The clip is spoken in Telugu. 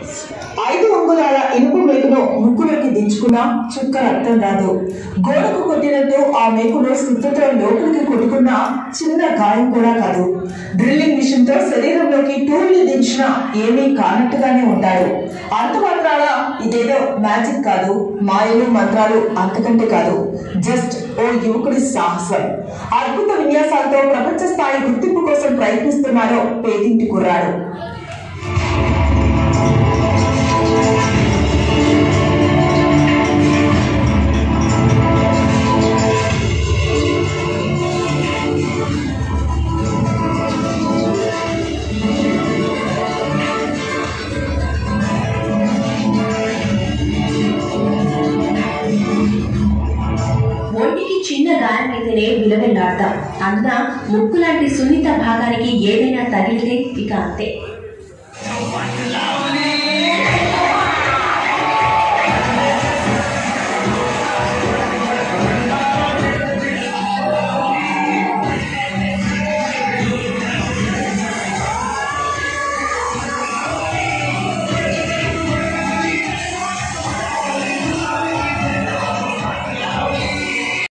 ఐదు అంగుళాల ఇనుపు మేకును ముక్కులోకి దించుకున్నా చుక్క రక్తం రాదు గోడకు కొట్టినట్టు ఆ మేకును సుత్తతో లోపలికి కొట్టుకున్నా చిన్న గాయం కూడా కాదు డ్రిల్లింగ్ మిషన్ తో శరీరంలోకి టూల్ని దించినా ఏమీ కానట్టుగానే ఉంటాడు అంత మాత్రాల ఇదేదో మ్యాజిక్ కాదు మాయలు మంత్రాలు అంతకంటే కాదు జస్ట్ ఓ యువకుడి సాహసం అద్భుత విన్యాసాలతో ప్రపంచ స్థాయి గుర్తింపు కోసం ప్రయత్నిస్తున్నారో పేదింటి కుర్రాడు ఒంటికి చిన్న గాయం అయితేనే విలవెల్లాడతాం అందున ముక్కు లాంటి సున్నిత భాగానికి ఏదైనా తగిలితే ఇక అంతే Lovely,